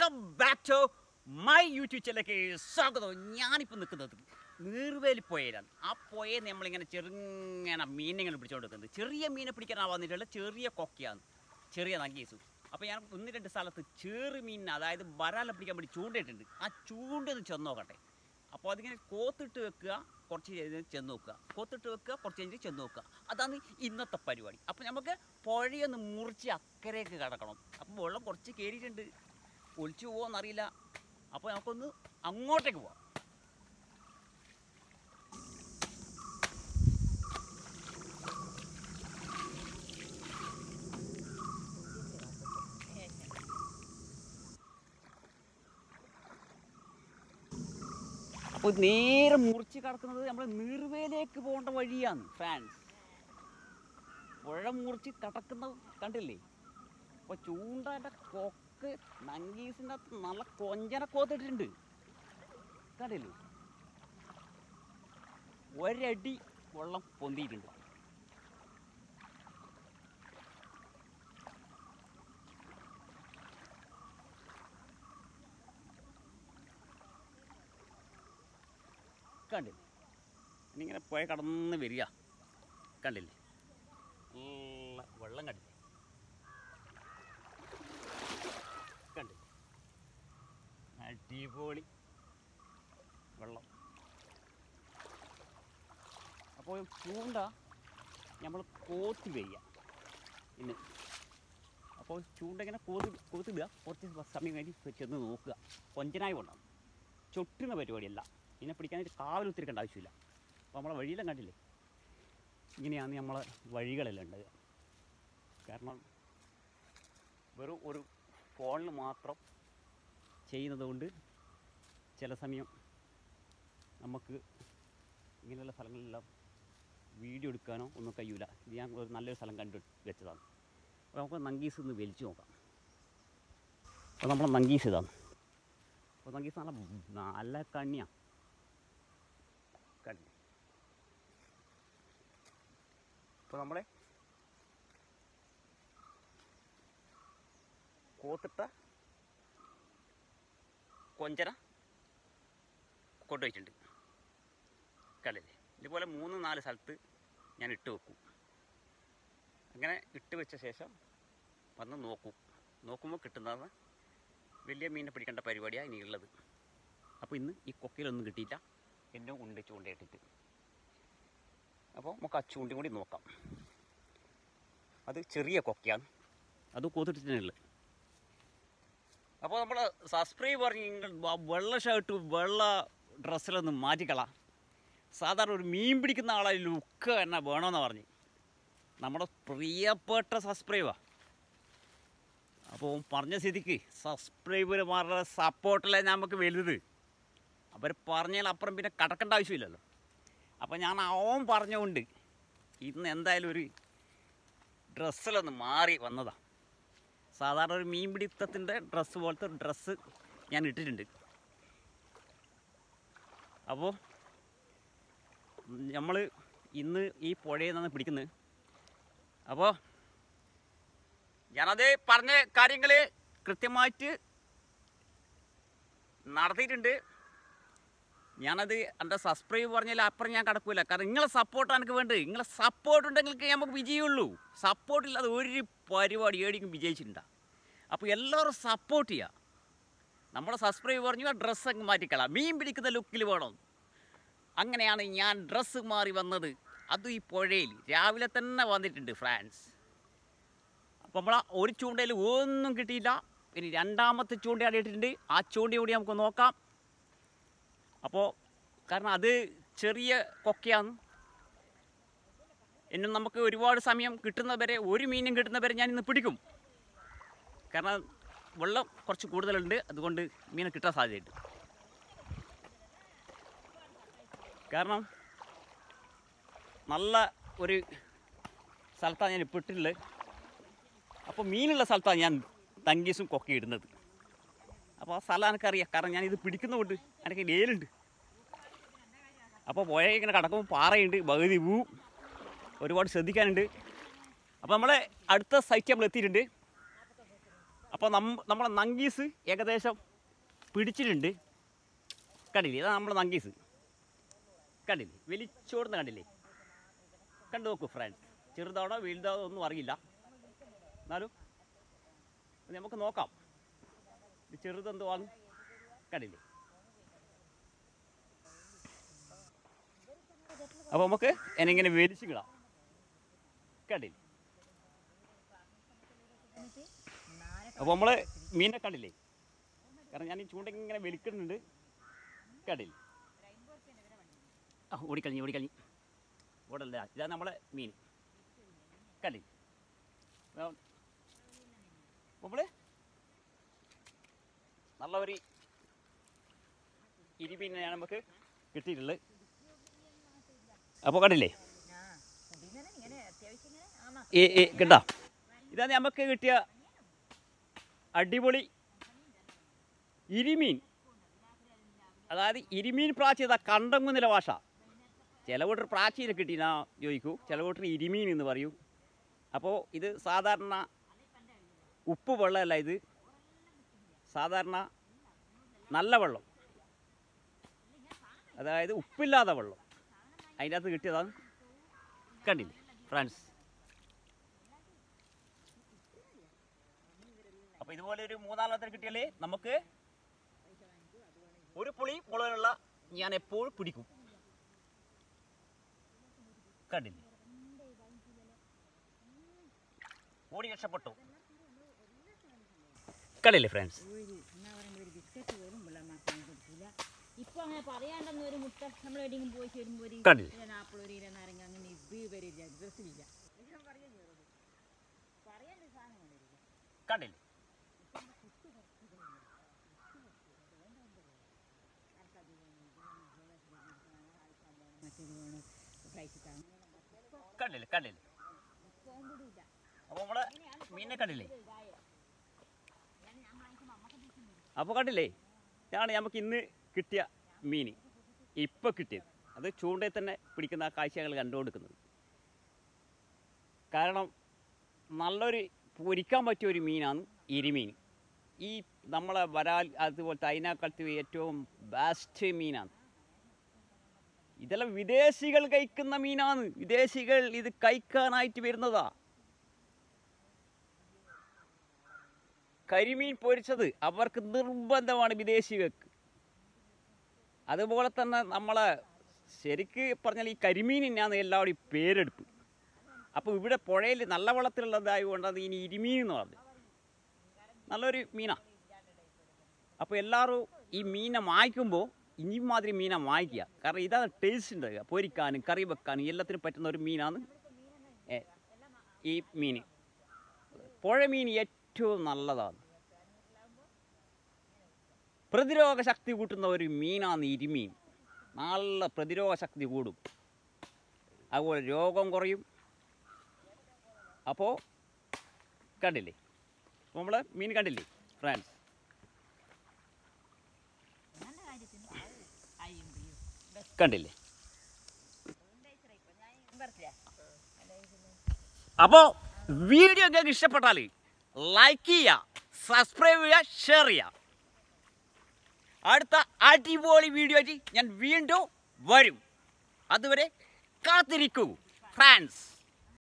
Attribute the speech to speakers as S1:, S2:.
S1: welcome back to my YouTube ചാനലിലേക്ക് സ്വാഗതം ഞാനിപ്പോൾ നിൽക്കുന്നത് നീർവേലി പുഴയിലാണ് ആ പുഴയിൽ നമ്മളിങ്ങനെ ചെറുങ്ങനെ മീനിങ്ങനെ പിടിച്ചുകൊണ്ട് നിൽക്കുന്നത് ചെറിയ മീനെ പിടിക്കാൻ വന്നിട്ടുള്ള ചെറിയ കൊക്കയാണ് ചെറിയ നങ്കീസ് അപ്പോൾ ഞാൻ ഒന്ന് രണ്ട് സ്ഥലത്ത് ചെറു മീനിനെ അതായത് വരാല പിടിക്കാൻ വേണ്ടി ചൂണ്ടയിട്ടുണ്ട് ആ ചൂണ്ടൊന്ന് ചെന്ന് നോക്കട്ടെ അപ്പോൾ അതിങ്ങനെ കോത്തിട്ട് വെക്കുക കുറച്ച് കഴിഞ്ഞ് ചെന്ന് നോക്കുക കോത്തിട്ട് വെക്കുക കുറച്ച് കഴിഞ്ഞ് ചെന്ന് നോക്കുക അതാണ് ഇന്നത്തെ പരിപാടി അപ്പോൾ നമുക്ക് പുഴയൊന്ന് മുറിച്ച് അക്കരയ്ക്ക് കിടക്കണം അപ്പോൾ വെള്ളം കുറച്ച് കയറിയിട്ടുണ്ട് ഒളിച്ചു പോകുമെന്നറിയില്ല അപ്പോൾ നമുക്കൊന്ന് അങ്ങോട്ടേക്ക് പോവാം അപ്പോൾ നേരെ മുറിച്ച് കിടക്കുന്നത് നമ്മൾ നീർവേലേക്ക് പോകേണ്ട വഴിയാണ് ഫ്രാൻസ് പുഴ മുറിച്ച് കിടക്കുന്ന കണ്ടില്ലേ അപ്പോൾ ചൂണ്ടൻ്റെ കൊക്ക് നങ്കീസിൻ്റെ അകത്ത് നല്ല കൊഞ്ചന കോത്തിട്ടുണ്ട് കണ്ടില്ലേ ഒരടി വെള്ളം പൊന്തിയിട്ടുണ്ട് കണ്ടില്ലേ ഇനിയിങ്ങനെ പുഴ കടന്ന് വരിക കണ്ടില്ലേ നല്ല വെള്ളം കണ്ടില്ലേ കണ്ടില്ലേ അടിപൊളി വെള്ളം അപ്പോൾ ചൂണ്ട നമ്മൾ കോത്തി വരിക ഇന്ന് അപ്പോൾ ചൂണ്ട ഇങ്ങനെ കോതി കോത്തിടുക കുറച്ച് സമയം കഴിഞ്ഞ് ചെന്ന് നോക്കുക കൊഞ്ചനായി കൊണ്ടാണ് ചൊട്ടുന്ന പരിപാടിയല്ല ഇതിനെ പിടിക്കാനായിട്ട് കാവൽ ഒത്തിരിക്കേണ്ട ആവശ്യമില്ല അപ്പോൾ നമ്മളെ വഴിയെല്ലാം കണ്ടില്ലേ ഇങ്ങനെയാണ് നമ്മളെ വഴികളെല്ലാം ഉണ്ടാകുക കാരണം വെറും ഒരു ഫോണിൽ മാത്രം ചെയ്യുന്നത് കൊണ്ട് ചില സമയം നമുക്ക് ഇങ്ങനെയുള്ള സ്ഥലങ്ങളിലെല്ലാം വീഡിയോ എടുക്കാനോ ഒന്നും കഴിയൂല ഇത് ഞാൻ ഒരു നല്ലൊരു സ്ഥലം കണ്ടു വെച്ചതാണ് അപ്പോൾ നമുക്ക് നങ്കീസ് ഒന്ന് വലിച്ചു നോക്കാം അപ്പോൾ നമ്മളെ നങ്കീസ് ഇതാണ് അപ്പോൾ നങ്കീസ് നല്ല നല്ല കണ്ണിയാണ് കണ്ണി ഇപ്പോൾ നമ്മളെ കോത്തിട്ട കൊഞ്ചന കൊണ്ടുപോയിട്ടുണ്ട് കല്ലില്ലേ ഇതുപോലെ മൂന്ന് നാല് സ്ഥലത്ത് ഞാൻ ഇട്ട് വെക്കും അങ്ങനെ ഇട്ട് വെച്ച ശേഷം വന്ന് നോക്കും നോക്കുമ്പോൾ കിട്ടുന്നതാണ് വലിയ മീനെ പിടിക്കേണ്ട പരിപാടിയാണ് ഇനിയുള്ളത് അപ്പോൾ ഇന്ന് ഈ കൊക്കയിലൊന്നും കിട്ടിയില്ല എന്നെ ഉണ്ട് ചൂണ്ടയിട്ടിട്ട് അപ്പോൾ നമുക്ക് ആ ചൂണ്ടയും കൂടി നോക്കാം അത് ചെറിയ കൊക്കയാണ് അത് കോത്തിട്ടിട്ടുള്ളത് അപ്പോൾ നമ്മൾ സബ്സ്ക്രൈബ് പറഞ്ഞ് നിങ്ങൾ വ- വെള്ള ഷർട്ട് വെള്ള ഡ്രസ്സിലൊന്ന് മാറ്റിക്കള സാധാരണ ഒരു മീൻ പിടിക്കുന്ന ആളെ ലുക്ക് തന്നെ വേണമെന്ന് പറഞ്ഞ് നമ്മുടെ പ്രിയപ്പെട്ട സബ്സ്ക്രൈബാ അപ്പോൾ പറഞ്ഞ സ്ഥിതിക്ക് സബ്സ്ക്രൈബർമാരുടെ സപ്പോർട്ടല്ലേ നമുക്ക് വലുത് അവർ പറഞ്ഞാൽ അപ്പുറം പിന്നെ കടക്കേണ്ട ആവശ്യമില്ലല്ലോ അപ്പോൾ ഞാൻ അവൻ പറഞ്ഞുകൊണ്ട് ഇന്ന് എന്തായാലും ഒരു ഡ്രസ്സിലൊന്ന് മാറി വന്നതാ സാധാരണ ഒരു മീൻ പിടുത്തത്തിൻ്റെ ഡ്രസ്സ് പോലത്തെ ഒരു ഡ്രസ്സ് ഞാൻ ഇട്ടിട്ടുണ്ട് അപ്പോൾ നമ്മൾ ഇന്ന് ഈ പുഴയിൽ നിന്നാണ് പിടിക്കുന്നത് അപ്പോൾ ഞാനത് പറഞ്ഞ കാര്യങ്ങൾ കൃത്യമായിട്ട് നടത്തിയിട്ടുണ്ട് ഞാനത് എൻ്റെ സബ്സ്ക്രൈബ് പറഞ്ഞാൽ അപ്പുറം ഞാൻ കിടക്കൂല കാരണം നിങ്ങളെ സപ്പോർട്ടാണ് എനിക്ക് വേണ്ടത് നിങ്ങളെ സപ്പോർട്ട് ഉണ്ടെങ്കിൽ നമുക്ക് വിജയമുള്ളൂ സപ്പോർട്ടില്ലാതെ ഒരു പരിപാടി ഏടിക്കും വിജയിച്ചിട്ടുണ്ടാ അപ്പോൾ എല്ലാവരും സപ്പോർട്ട് ചെയ്യുക നമ്മുടെ സബ്സ്ക്രൈബ് പറഞ്ഞു ഡ്രസ്സ് അങ്ങ് മാറ്റിക്കളാം മീൻ പിടിക്കുന്ന ലുക്കിൽ വേണം അങ്ങനെയാണ് ഞാൻ ഡ്രസ്സ് മാറി വന്നത് അതും ഈ പുഴയിൽ രാവിലെ തന്നെ വന്നിട്ടുണ്ട് ഫ്രാൻസ് അപ്പോൾ നമ്മൾ ഒരു ചൂണ്ടയിൽ ഒന്നും കിട്ടിയില്ല ഇനി രണ്ടാമത്തെ ചൂണ്ടയാണ് ഇട്ടിട്ടുണ്ട് ആ ചൂണ്ട കൂടി നമുക്ക് നോക്കാം അപ്പോൾ കാരണം അത് ചെറിയ കൊക്കയാണ് ഇന്നും നമുക്ക് ഒരുപാട് സമയം കിട്ടുന്നവരെ ഒരു മീനും കിട്ടുന്നവരെ ഞാൻ ഇന്ന് പിടിക്കും കാരണം വെള്ളം കുറച്ച് കൂടുതലുണ്ട് അതുകൊണ്ട് മീനെ കിട്ടാൻ സാധ്യതയുണ്ട് കാരണം നല്ല ഒരു സ്ഥലത്താണ് ഞാൻ ഇപ്പോൾ ഇട്ടിട്ടുള്ളത് അപ്പോൾ മീനുള്ള സ്ഥലത്താണ് ഞാൻ തങ്കീസും കൊക്കെ ഇടുന്നത് അപ്പോൾ ആ സ്ഥലം എനിക്കറിയാം കാരണം ഞാനിത് പിടിക്കുന്നതുകൊണ്ട് എനിക്ക് നേലുണ്ട് അപ്പോൾ പുഴ ഇങ്ങനെ കിടക്കുമ്പോൾ പാറയുണ്ട് പകുതി പൂ ഒരുപാട് ശ്രദ്ധിക്കാനുണ്ട് അപ്പോൾ നമ്മളെ അടുത്ത സൈറ്റ് നമ്മൾ എത്തിയിട്ടുണ്ട് അപ്പോൾ നമ്മ നമ്മളെ നങ്കീസ് ഏകദേശം പിടിച്ചിട്ടുണ്ട് കണ്ടില്ലേ ഇതാണ് നമ്മളെ നങ്കീസ് കണ്ടില്ലേ വലിച്ചോടുന്ന കണ്ടില്ലേ കണ്ടു നോക്കൂ ഫ്രണ്ട്സ് ചെറുതാണോ വലുതാണോ ഒന്നും അറിയില്ല എന്നാലും ഇത് നമുക്ക് നോക്കാം ഇത് ചെറുതെന്തുവാണ് കണ്ടില്ലേ അപ്പോൾ നമുക്ക് എന്നെങ്ങനെ വലിച്ചു കിടാം കണ്ടില്ലേ അപ്പോൾ നമ്മൾ മീനെ കണ്ടില്ലേ കാരണം ഞാൻ ഈ ചൂണ്ട ഇങ്ങനെ വലിക്കുന്നുണ്ട് കണ്ടില്ലേ ആ ഓടിക്കളഞ്ഞു ഓടിക്കളഞ്ഞു ഓടല്ല ഇതാണ് നമ്മളെ മീൻ കണ്ടില്ലേ നമ്മൾ നല്ല ഒരു ഇരുമീനാണ് നമുക്ക് കിട്ടിയിട്ടുള്ളത് അപ്പോൾ കണ്ടില്ലേ ഏ ഏ കേട്ടാ ഇതാണ് നമുക്ക് കിട്ടിയ അടിപൊളി ഇരിമീൻ അതായത് ഇരിമീൻ പ്രാച്ചി ഇതാ കണ്ടങ്ങുന്നില ഭാഷ ചില കൂട്ടർ പ്രാച്ചീനെ കിട്ടിനാ ചോദിക്കൂ ചില കൂട്ടർ ഇരിമീൻ എന്ന് പറയൂ അപ്പോൾ ഇത് സാധാരണ ഉപ്പ് വെള്ളമല്ല ഇത് സാധാരണ നല്ല വെള്ളം അതായത് ഉപ്പില്ലാത്ത വെള്ളം അതിൻ്റെ അകത്ത് കിട്ടിയതാണ് കണ്ടില്ലേ ഫ്രണ്ട്സ് അപ്പോൾ ഇതുപോലെ ഒരു മൂന്നാലെണ്ണത്തിന് കിട്ടിയാലേ നമുക്ക് ഒരു പുളി മുളകിനുള്ള ഞാൻ എപ്പോഴും പിടിക്കും കണ്ടില്ലേ ഓടി രക്ഷപ്പെട്ടു കണ്ടില്ലേ ഫ്രണ്ട്സ്
S2: ഇപ്പൊ അങ്ങനെ പറയാണ്ടെന്ന് ഒരു മുട്ട നമ്മൾ എവിടെയെങ്കിലും പോയി വരുമ്പോ ഒരു
S1: കണ്ടില്ലേ
S2: ഇല ആപ്പിൾ ഒരു ഇല നാരങ്ങ അങ്ങനെ ഇത് വരില്ല ഡ്രസ്സിലില്ല പറയാണ്ട് സാധനം കൊണ്ടുവരില്ല
S1: കണ്ടില്ലേ
S2: മറ്റേത് വേണം ഫ്ലൈറ്റ് താങ്ങ
S1: കണ്ടില്ലേ കണ്ടില്ലേ അപ്പോൾ നമ്മളെ മീനെ കണ്ടില്ലേ അപ്പോൾ കണ്ടില്ലേ ഇതാണ് നമുക്ക് ഇന്ന് കിട്ടിയ മീൻ ഇപ്പോൾ കിട്ടിയത് അത് ചൂണ്ടയിൽ തന്നെ പിടിക്കുന്ന ആ കാഴ്ചകൾ കണ്ടുകൊടുക്കുന്നത് കാരണം നല്ലൊരു പൊരിക്കാൻ പറ്റിയ ഒരു മീനാണ് എരിമീൻ ഈ നമ്മളെ വരാൽ അതുപോലത്തെ അതിനേക്കാളത്ത് ഏറ്റവും ബെസ്റ്റ് മീനാണ് ഇതെല്ലാം വിദേശികൾ കഴിക്കുന്ന മീനാണ് വിദേശികൾ ഇത് കഴിക്കാനായിട്ട് വരുന്നതാ കരിമീൻ പൊരിച്ചത് അവർക്ക് നിർബന്ധമാണ് വിദേശികൾക്ക് അതുപോലെ തന്നെ നമ്മളെ ശരിക്ക് പറഞ്ഞാൽ ഈ കരിമീനിനാണ് എല്ലാവരും ഈ പേരെടുപ്പ് അപ്പോൾ ഇവിടെ പുഴയിൽ നല്ല വെള്ളത്തിലുള്ളതായതുകൊണ്ട് അത് ഇനി ഇരുമീൻ എന്ന് പറഞ്ഞു നല്ലൊരു മീനാ അപ്പോൾ എല്ലാവരും ഈ മീനെ വാങ്ങിക്കുമ്പോൾ ഇനി മാതിരി മീനെ വാങ്ങിക്കുക കാരണം ഇതാണ് ടേസ്റ്റ് ഉണ്ടാകുക പൊരിക്കാനും കറി വെക്കാനും എല്ലാത്തിനും പറ്റുന്ന ഒരു മീനാണ് ഏ, ഈ മീൻ പുഴ മീൻ ഏറ്റവും നല്ലതാണ് പ്രതിരോധ ശക്തി കൂട്ടുന്ന ഒരു മീനാണ് ഇരുമീൻ നല്ല പ്രതിരോധ ശക്തി കൂടും അതുപോലെ രോഗം കുറയും അപ്പോൾ കണ്ടില്ലേ നമ്മൾ മീൻ കണ്ടില്ലേ ഫ്രാൻസ്
S2: നല്ല കാര്യത്തിന് അയ്യും ചെയ്യും
S1: കണ്ടില്ലേ
S2: പറഞ്ഞില്ല
S1: അപ്പോൾ വീഡിയോ നിങ്ങൾക്ക് ഇഷ്ടപ്പെട്ടാൽ ലൈക്ക് ചെയ്യുക സബ്സ്ക്രൈബ് ചെയ്യുക ഷെയർ ചെയ്യുക അടുത്ത അടിപൊളി വീഡിയോ ആയിട്ട് ഞാൻ വീണ്ടും വരും അതുവരെ കാത്തിരിക്കൂ ഫ്രാൻസ്